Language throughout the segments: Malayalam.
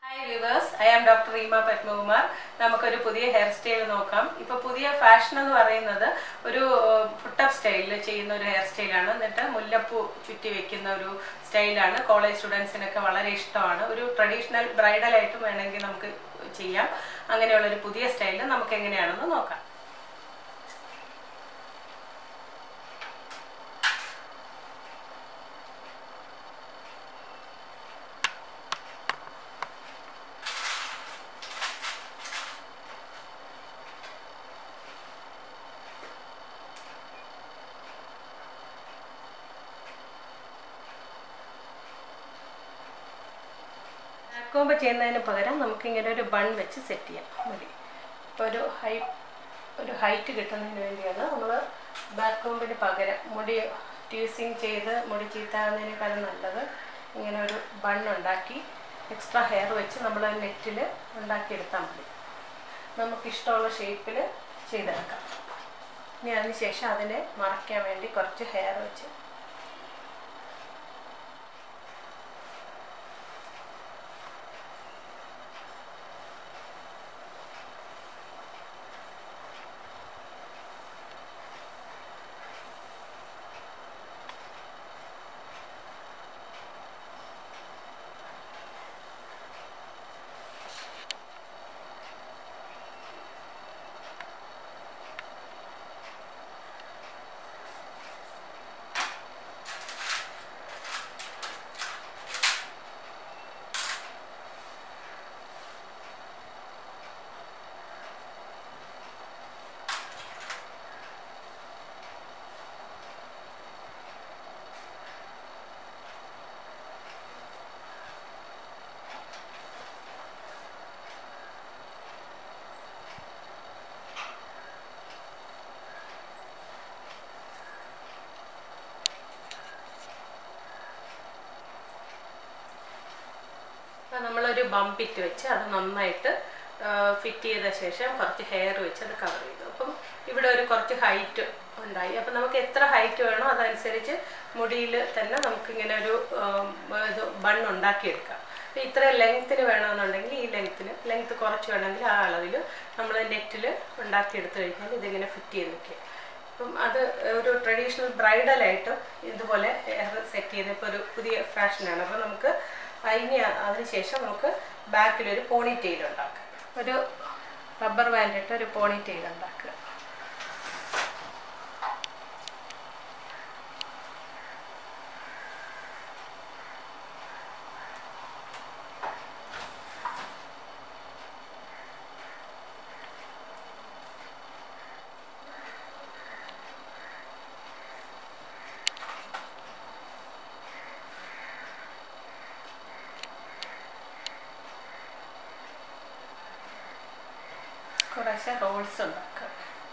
hi viewers I am doctor Reema Padmakumar നമുക്കൊരു പുതിയ ഹെയർ സ്റ്റൈൽ നോക്കാം ഇപ്പൊ പുതിയ ഫാഷൻ എന്ന് പറയുന്നത് ഒരു പുട്ടപ്പ് സ്റ്റൈലിൽ ചെയ്യുന്ന ഒരു ഹെയർ സ്റ്റൈലാണ് എന്നിട്ട് മുല്ലപ്പൂ ചുറ്റി വെക്കുന്ന ഒരു സ്റ്റൈലാണ് കോളേജ് സ്റ്റുഡൻസിനൊക്കെ വളരെ ഇഷ്ടമാണ് ഒരു ട്രഡീഷണൽ ബ്രൈഡൽ ആയിട്ടും വേണമെങ്കിൽ നമുക്ക് ചെയ്യാം അങ്ങനെയുള്ള ഒരു പുതിയ സ്റ്റൈൽ നമുക്ക് എങ്ങനെയാണെന്ന് നോക്കാം കോമ്പ് ചെയ്യുന്നതിന് പകരം നമുക്കിങ്ങനെ ഒരു ബൺ വെച്ച് സെറ്റ് ചെയ്യാം മതി ഇപ്പോൾ ഒരു ഹൈ ഒരു ഹൈറ്റ് കിട്ടുന്നതിന് വേണ്ടിയാണ് നമ്മൾ ബാക്ക് കോമ്പിന് പകരം മുടി ട്യൂസിങ് ചെയ്ത് മുടി ചീത്താകുന്നതിനേക്കാളും നല്ലത് ഇങ്ങനെ ഒരു ബൺ ഉണ്ടാക്കി എക്സ്ട്രാ ഹെയർ വെച്ച് നമ്മൾ നെറ്റിൽ ഉണ്ടാക്കിയെടുത്താൽ മതി നമുക്കിഷ്ടമുള്ള ഷേപ്പിൽ ചെയ്തെടുക്കാം ഇനി അതിന് ശേഷം അതിനെ മറയ്ക്കാൻ വേണ്ടി കുറച്ച് ഹെയർ വെച്ച് അപ്പം നമ്മളൊരു ബംപിറ്റ് വെച്ച് അത് നന്നായിട്ട് ഫിറ്റ് ചെയ്ത ശേഷം കുറച്ച് ഹെയർ വെച്ച് അത് കവർ ചെയ്തു അപ്പം ഇവിടെ ഒരു കുറച്ച് ഹൈറ്റ് ഉണ്ടായി അപ്പം നമുക്ക് എത്ര ഹൈറ്റ് വേണോ അതനുസരിച്ച് മുടിയിൽ തന്നെ നമുക്കിങ്ങനെ ഒരു ഇത് ബൺ ഉണ്ടാക്കിയെടുക്കാം അപ്പം ഇത്ര ലെങ്ത്തിന് വേണമെന്നുണ്ടെങ്കിൽ ഈ ലെങ്ത്തിന് ലെങ്ത്ത് കുറച്ച് വേണമെങ്കിൽ ആ അളവിൽ നമ്മൾ നെറ്റിൽ ഉണ്ടാക്കിയെടുത്ത് കഴിഞ്ഞാൽ ഇതിങ്ങനെ ഫിറ്റ് ചെയ്ത് വെക്കുക അപ്പം അത് ഒരു ട്രഡീഷണൽ ബ്രൈഡലായിട്ട് ഇതുപോലെ ഹെയർ സെറ്റ് ചെയ്ത് ഇപ്പോൾ ഒരു പുതിയ ഫാഷനാണ് അപ്പോൾ നമുക്ക് അതിന് അതിനുശേഷം നമുക്ക് ബാക്കിലൊരു പോണി ടെയിൽ ഉണ്ടാക്കുക ഒരു റബ്ബർ ബാൻഡ് ഇട്ട് ഒരു പോണി ടെയിൽ ഉണ്ടാക്കുക കുറേശ്ശെ റോൾസ് ഉണ്ടാക്കുക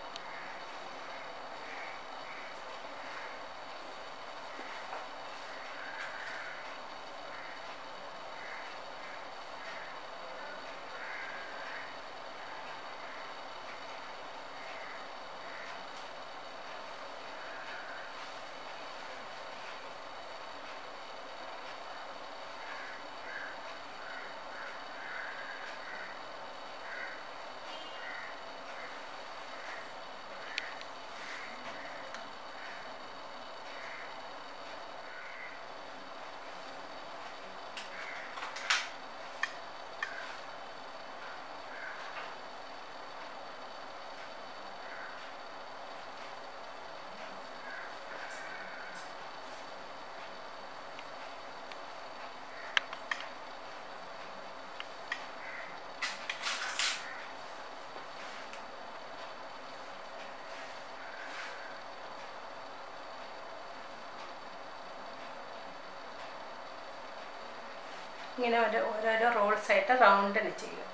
ഇങ്ങനെ ഒരു ഓരോരോ റോൾസ് ആയിട്ട് റൗണ്ടിന് ചെയ്യുക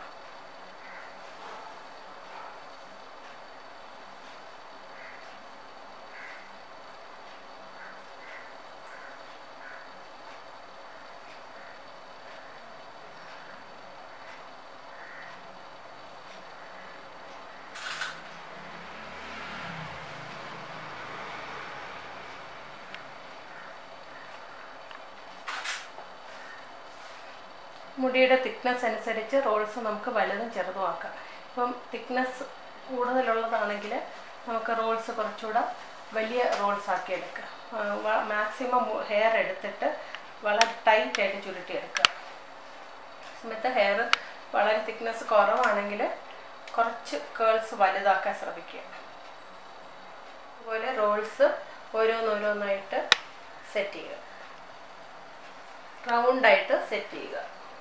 മുടിയുടെ തിക്നെസ് അനുസരിച്ച് റോൾസ് നമുക്ക് വലുതും ചെറുതും ആക്കാം ഇപ്പം തിക്നെസ് കൂടുതലുള്ളതാണെങ്കിൽ നമുക്ക് റോൾസ് കുറച്ചുകൂടെ വലിയ റോൾസ് ആക്കി എടുക്കാം മാക്സിമം ഹെയർ എടുത്തിട്ട് വളരെ ടൈറ്റ് ആയിട്ട് ചുരുട്ടിയെടുക്കുക സമയത്ത് ഹെയർ വളരെ തിക്നെസ് കുറവാണെങ്കിൽ കുറച്ച് കേൾസ് വലുതാക്കാൻ ശ്രമിക്കുക അതുപോലെ റോൾസ് ഓരോന്നോരോന്നായിട്ട് സെറ്റ് ചെയ്യുക റൗണ്ടായിട്ട് സെറ്റ് ചെയ്യുക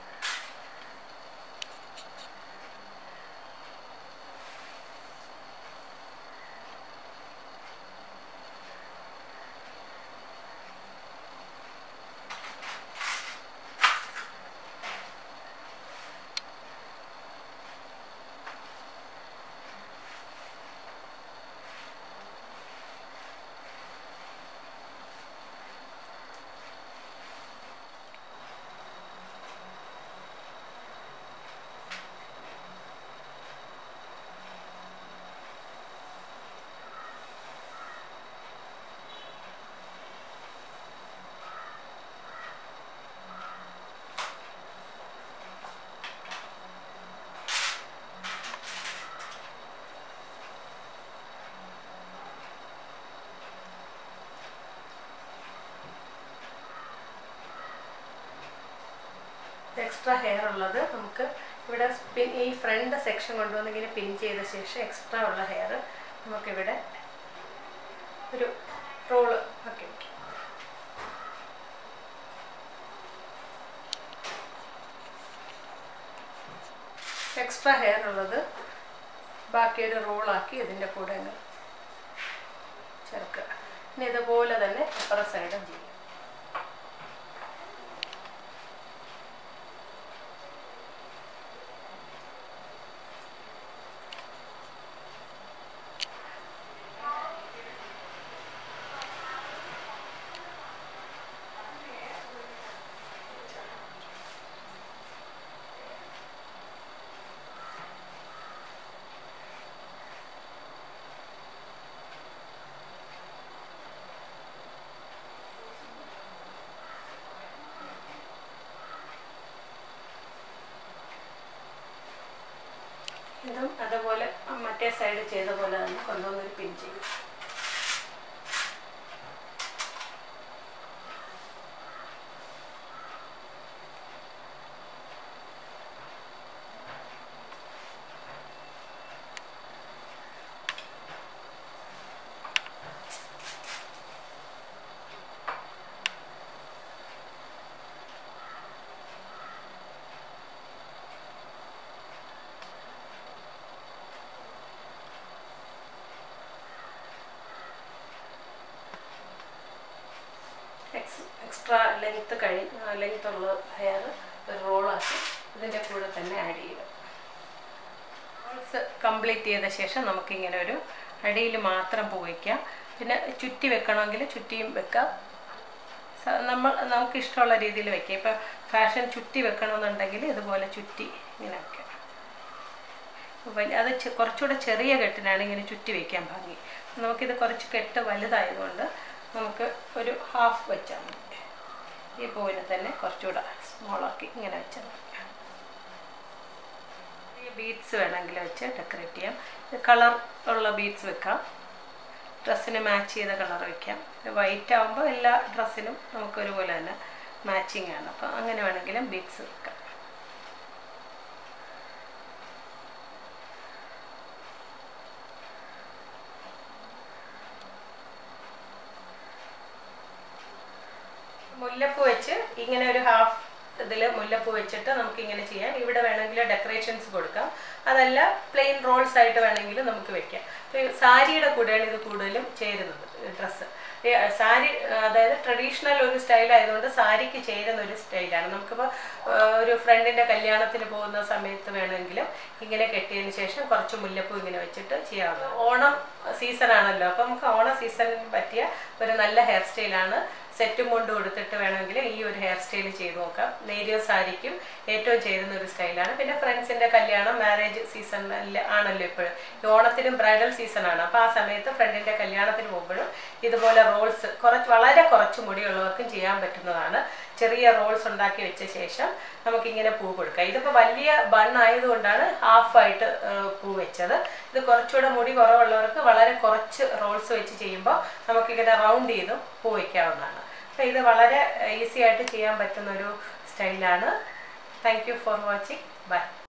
എക്സ്ട്രാ ഹെയർ ഉള്ളത് നമുക്ക് ഇവിടെ പിൻ ഈ ഫ്രണ്ട് സെക്ഷൻ കൊണ്ടുവന്ന് ഇങ്ങനെ പിൻ ചെയ്ത ശേഷം എക്സ്ട്രാ ഉള്ള ഹെയർ നമുക്കിവിടെ ഒരു റോള് ആക്കി വയ്ക്കാം എക്സ്ട്രാ ഹെയർ ഉള്ളത് ബാക്കി ഒരു റോളാക്കി ഇതിൻ്റെ കൂടെ അങ്ങ് ചേർക്കുക ഇനി ഇതുപോലെ തന്നെ അപ്പുറ സൈഡും ചെയ്യും ഇതും അതുപോലെ മറ്റേ സൈഡ് ചെയ്ത പോലെ തന്നെ കൊണ്ടുവന്നൊരു പിൻ ചെയ്യും എക്സ് എക്സ്ട്രാ ലെങ്ത്ത് കഴി ലെങ്ത് ഉള്ള ഹെയർ ഒരു റോളാക്കി ഇതിൻ്റെ കൂടെ തന്നെ ആഡ് ചെയ്യുക റോൾസ് കംപ്ലീറ്റ് ചെയ്ത ശേഷം നമുക്കിങ്ങനെ ഒരു അടിയിൽ മാത്രം പോയിക്കാം പിന്നെ ചുറ്റി വെക്കണമെങ്കിൽ ചുറ്റിയും വെക്കാം സ- നമ്മൾ നമുക്ക് ഇഷ്ടമുള്ള രീതിയിൽ വെക്കാം ഇപ്പം ഫാഷൻ ചുറ്റി വെക്കണമെന്നുണ്ടെങ്കിൽ ഇതുപോലെ ചുറ്റി ഇങ്ങനെ വെക്കാം വലിയ അത് ചെ- കുറച്ചുകൂടെ ചെറിയ കെട്ടിനാണ് ഇങ്ങനെ ചുറ്റി വെക്കാൻ ഭംഗി നമുക്കിത് കുറച്ച് കെട്ട് വലുതായതുകൊണ്ട് നമുക്ക് ഒരു ഹാഫ് വെച്ചാൽ മതി ഈ പൂവിനെ തന്നെ കുറച്ചുകൂടെ സ്മോളാക്കി ഇങ്ങനെ വെച്ചാൽ മതി ഈ ബീഡ്സ് വേണമെങ്കിൽ വെച്ച് ഡെക്കറേറ്റ് ചെയ്യാം കളർ ഉള്ള ബീഡ്സ് വെക്കാം ഡ്രസ്സിന് മാച്ച് ചെയ്ത കളർ വെക്കാം വൈറ്റ് ആകുമ്പോൾ എല്ലാ ഡ്രസ്സിനും നമുക്ക് ഒരുപോലെ തന്നെ മാച്ചിങ് ആണ് അപ്പോൾ അങ്ങനെ വേണമെങ്കിലും ബീഡ്സ് വെക്കാം മുല്ലപ്പൂ വെച്ച് ഇങ്ങനെ ഒരു ഹാഫ് ഇതിൽ മുല്ലപ്പൂ വെച്ചിട്ട് നമുക്ക് ഇങ്ങനെ ചെയ്യാം ഇവിടെ വേണമെങ്കിൽ ഡെക്കറേഷൻസ് കൊടുക്കാം അതല്ല പ്ലെയിൻ റോൾസ് ആയിട്ട് വേണമെങ്കിൽ നമുക്ക് വെക്കാം അപ്പോൾ ഈ സാരിയുടെ കൂടെയാണ് ഇത് കൂടുതലും ചേരുന്നത് ഡ്രസ്സ് സാരി അതായത് ട്രഡീഷണൽ ഒരു സ്റ്റൈൽ ആയതുകൊണ്ട് സാരിക്ക് ചേരുന്ന ഒരു സ്റ്റൈലാണ് നമുക്കിപ്പോൾ ഒരു ഫ്രണ്ടിൻ്റെ കല്യാണത്തിന് പോകുന്ന സമയത്ത് വേണമെങ്കിലും ഇങ്ങനെ കെട്ടിയതിന് ശേഷം കുറച്ച് മുല്ലപ്പൂ ഇങ്ങനെ വെച്ചിട്ട് ചെയ്യാവുന്നത് ഓണം സീസൺ ആണല്ലോ അപ്പം നമുക്ക് ഓണ സീസണിന് പറ്റിയ ഒരു നല്ല ഹെയർ സ്റ്റൈലാണ് സെറ്റും കൊണ്ട് കൊടുത്തിട്ട് വേണമെങ്കിൽ ഈ ഒരു ഹെയർ സ്റ്റൈൽ ചെയ്ത് നോക്കാം നേരിയ സാരിക്കും ഏറ്റവും ചേരുന്ന ഒരു സ്റ്റൈലാണ് പിന്നെ ഫ്രണ്ട്സിന്റെ കല്യാണം മാരേജ് സീസണിൽ ആണല്ലോ ഇപ്പോഴും ഈ ഓണത്തിനും ബ്രൈഡൽ സീസണാണ് അപ്പോൾ ആ സമയത്ത് ഫ്രണ്ടിന്റെ കല്യാണത്തിന് പോകുമ്പോഴും ഇതുപോലെ റോൾസ് കുറച്ച് വളരെ കുറച്ച് മുടിയുള്ളവർക്കും ചെയ്യാൻ പറ്റുന്നതാണ് ചെറിയ റോൾസ് ഉണ്ടാക്കി വെച്ച ശേഷം നമുക്കിങ്ങനെ പൂ കൊടുക്കാം ഇതിപ്പോൾ വലിയ ബൺ ആയതുകൊണ്ടാണ് ഹാഫായിട്ട് പൂ വെച്ചത് ഇത് കുറച്ചുകൂടെ മുടി കുറവുള്ളവർക്ക് വളരെ കുറച്ച് റോൾസ് വെച്ച് ചെയ്യുമ്പോൾ നമുക്കിങ്ങനെ റൗണ്ട് ചെയ്തും പൂ വയ്ക്കാവുന്നതാണ് അപ്പോൾ ഇത് വളരെ ഈസി ആയിട്ട് ചെയ്യാൻ പറ്റുന്ന ഒരു സ്റ്റൈലാണ് thank you for watching by